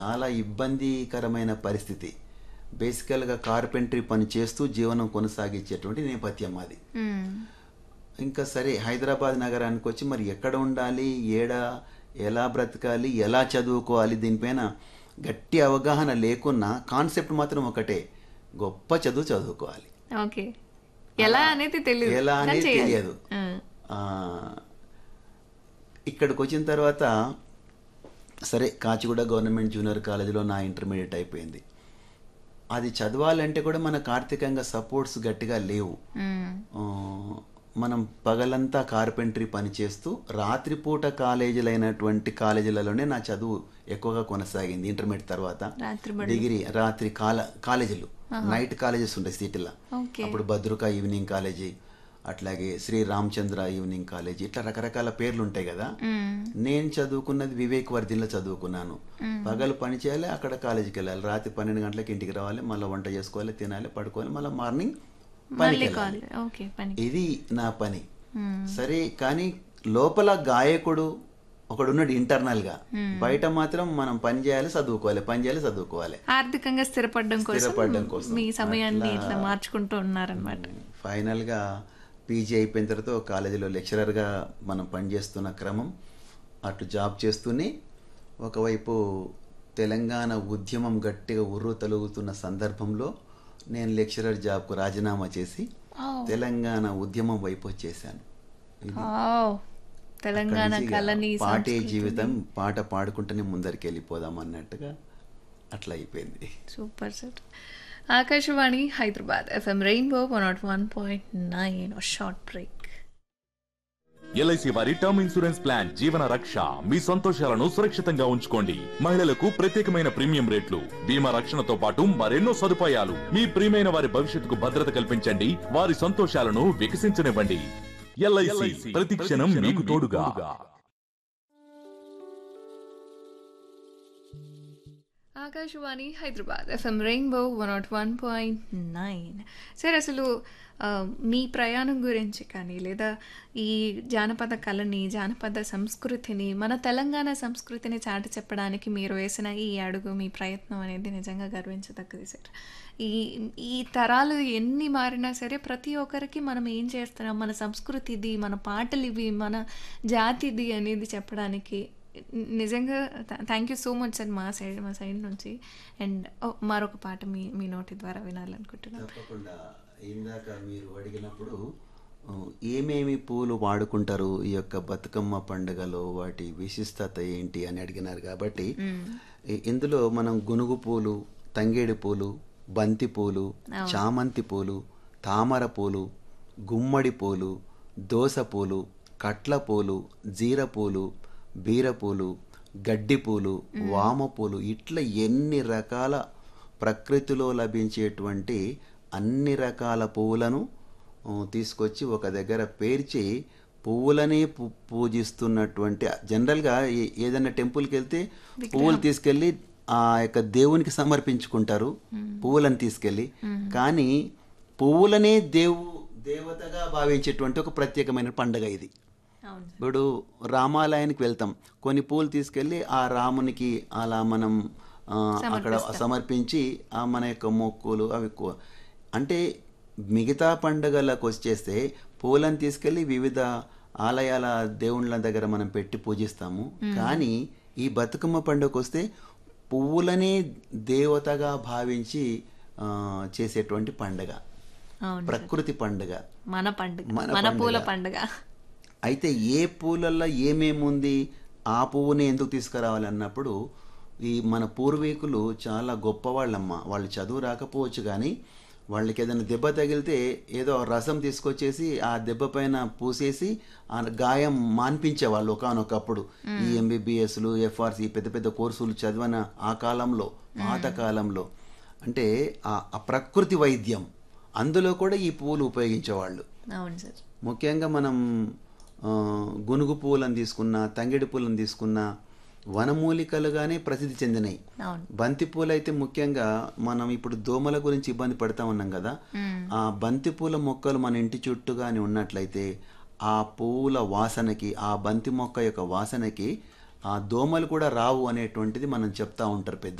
చాలా ఇబ్బందికరమైన పరిస్థితి బేసికల్గా కార్పెంటరీ పని చేస్తూ జీవనం కొనసాగించేటువంటి నేపథ్యం అది మ్మ్. ఇంకా సరే హైదరాబాద్ నగరానికి వచ్చి మరి ఎక్కడ ఉండాలి ఏడ ఎలా బ్రతకాలి ఎలా చదువుకోవాలి దీనిపైన గట్టి అవగాహన లేకున్నా కాన్సెప్ట్ మాత్రం ఒకటే గొప్ప చదువు చదువుకోవాలి ఓకే ఎలా అనేది తెలియదు ఎలా కానీ అనేది చేయాలి. తెలియదు మ్మ్. ఆ, ఇక్కడికి వచ్చిన తర్వాత సరే కాచిగూడ గవర్నమెంట్ జూనియర్ కాలేజీలో నా ఇంటర్మీడియట్ అయిపోయింది అది చదవాలంటే కూడా మనకు ఆర్థికంగా సపోర్ట్స్ గట్టిగా లేవు మ్మ్. ఆ, మనం పగలంతా కార్పెంటరీ పని చేస్తూ రాత్రిపూట కాలేజీలైనటువంటి కాలేజీలలోనే నా చదువు ఎక్కువగా కొనసాగింది ఇంటర్మీడియట్ తర్వాత రాత్రి బడి డిగ్రీ రాత్రి కాల కాలేజీలు నైట్ కాలేజెస్ ఉంటాయి సిటీలో ఓకే అప్పుడు భద్రక ఈవినింగ్ కాలేజీ అట్లాగే శ్రీ రామచంద్ర ఈవినింగ్ కాలేజీ ఇట్లా రకరకాల పేర్లు ఉంటాయి కదా మ్మ్. నేను చదువుకున్నది వివేక్ వర్ధిన్లో చదువుకున్నాను పగలు పని చేయాలి అక్కడ కాలేజీకి వెళ్ళాలి రాత్రి పన్నెండు గంటలకు ఇంటికి రావాలి మళ్ళీ వంట చేసుకోవాలి తినాలి పడుకోవాలి మళ్ళీ మార్నింగ్ పనికి మళ్ళీ వెళ్ళాలి కాల్ ఓకే పని ఇది నా పని మ్మ్. సరే కానీ లోపల గాయకుడు ఒకడున్నాడు ఇంటర్నల్ గా బయట మాత్రం మనం పని చేయాలి చదువుకోవాలి పని చేయాలి చదువుకోవాలి ఆర్థికంగా స్థిరపడడం కోసం స్థిరపడడం కోసం. మీ సమయాన్ని ఇట్లా మార్చుకుంటూ ఉన్నారనమాట ఫైనల్ గా పీజీ అయిపోయిన తర్వాత ఒక కాలేజీలో లెక్చరర్ గా మనం పనిచేస్తున్న క్రమం అటు జాబ్ చేస్తూనే ఒకవైపు తెలంగాణ ఉద్యమం గట్టిగా ఉర్రు తలుగుతున్న సందర్భంలో నేను లెక్చరర్ జాబ్కు రాజీనామా చేసి తెలంగాణ ఉద్యమం వైపు వచ్చేసాను ఇది తెలంగాణ అక్కడి నుంచి ఇక కళని పాటే జీవితం పాట పాడుకుంటూనే ముందరికి వెళ్ళిపోదాం అన్నట్టుగా అట్లా అయిపోయింది super sir Akashvani Hyderabad FM rainbow one not one point nine short break LIC వారి term insurance plan Jeevana Raksha మీ సంతోషాలను సురక్షితంగా ఉంచుకోండి మహిళలకు ప్రత్యేకమైన ప్రీమియం రేట్లు బీమా రక్షణతో పాటు మరెన్నో సదుపాయాలు మీ ప్రియమైన వారి భవిష్యత్తుకు భద్రత కల్పించండి వారి సంతోషాలను వికసించనివ్వండి ఎల్ఐసి ప్రతి క్షణం మీకు తోడుగా Akashvani Hyderabad FM rainbow one not one point nine sir అసలు ఆ, మీ ప్రయాణం గురించి కానీ లేదా ఈ జానపద కళని జానపద సంస్కృతిని మన తెలంగాణ సంస్కృతిని చాటి చెప్పడానికి మీరు వేసిన ఈ అడుగు మీ ప్రయత్నం అనేది నిజంగా గర్వించదగ్గది సార్ ఈ ఈ తరాలు ఎన్ని మారినా సరే ప్రతి ఒక్కరికి మనం ఏం చేస్తున్నాం మన సంస్కృతి ఇది మన పాటలు ఇవి మన జాతిది అనేది చెప్పడానికి నిజంగా thank you so much sir మా సైడ్ మా సైడ్ నుంచి అండ్ మరొక పాట మీ మీ నోటి ద్వారా వినాలనుకుంటున్నాను తప్పకుండా ఇందాక మీరు అడిగినప్పుడు ఆ, ఏమేమి పూలు వాడుకుంటారు ఈ యొక్క బతుకమ్మ పండుగలో వాటి విశిష్టత ఏంటి అని అడిగినారు కాబట్టి ఇ- ఇందులో మనం గునుగు పూలు తంగేడు పూలు బంతి పూలు చామంతి పూలు తామర పూలు గుమ్మడి పూలు దోస పూలు కట్ల పూలు జీర పూలు బీర పూలు గడ్డి పూలు వామ పూలు ఇట్లా ఎన్ని రకాల ప్రకృతిలో లభించేటువంటి అన్ని రకాల పువ్వులను ఆ, తీసుకొచ్చి ఒక దగ్గర పేర్చి పువ్వులనే పు- పూజిస్తున్నటువంటి జనరల్గా ఏ- ఏదైనా టెంపుల్కి వెళ్తే పువ్వులు తీసుకెళ్ళి ఆ యొక్క దేవునికి సమర్పించుకుంటారు పువ్వులను తీసుకెళ్ళి కానీ పువ్వులనే దేవు దేవతగా భావించేటువంటి ఒక ప్రత్యేకమైన పండుగ ఇది అవును ఇప్పుడు రామాలయానికి వెళ్తాం కొన్ని పూలు తీసుకెళ్ళి ఆ రామునికి అలా మనం ఆ, అక్కడ సమర్పించి ఆ మన యొక్క మొక్కులు అవి కో- అంటే మిగతా పండుగలకు వచ్చేస్తే పూలను తీసుకెళ్ళి వివిధ ఆలయాల దేవుళ్ళ దగ్గర మనం పెట్టి పూజిస్తాము కానీ ఈ బతుకమ్మ పండుగకు వస్తే పువ్వులనే దేవతగా భావించి ఆ, చేసేటువంటి పండుగ అవును ప్రకృతి పండుగ మన పండుగ మన మన పూల పండుగ. పండుగ అయితే ఏ పూలల్లో ఏమేమి ఉంది ఆ పువ్వుని ఎందుకు తీసుకురావాలి అన్నప్పుడు ఈ మన పూర్వీకులు చాలా గొప్పవాళ్ళమ్మ వాళ్ళు చదువు రాకపోవచ్చు కానీ వాళ్ళకి ఏదైనా దెబ్బ తగిలితే ఏదో రసం తీసుకొచ్చేసి ఆ దెబ్బ పైన పూసేసి ఆ గాయం మాన్పించేవాళ్ళు ఒకనొకప్పుడు ఈ ఎంబీబీఎస్లు ఎఫ్ఆర్సి పెద్ద పెద్ద కోర్సులు చదివిన ఆ కాలంలో పాత కాలంలో అంటే ఆ ఆ ప్రకృతి వైద్యం అందులో కూడా ఈ పువ్వులు ఉపయోగించేవాళ్ళు అవును సార్ ముఖ్యంగా మనం ఆ, గునుగు పూలను తీసుకున్నా తంగేడి పూలను తీసుకున్నా వనమూలికలుగానే ప్రసిద్ధి చెందినాయి అవును బంతి పూలు అయితే ముఖ్యంగా మనం ఇప్పుడు దోమల గురించి ఇబ్బంది పడతా ఉన్నాం కదా ఆ బంతి పూల మొక్కలు మన ఇంటి చుట్టూ కానీ ఉన్నట్లయితే ఆ పువ్వుల వాసనకి ఆ బంతి మొక్క యొక్క వాసనకి ఆ దోమలు కూడా రావు అనేటువంటిది మనం చెప్తా ఉంటారు పెద్ద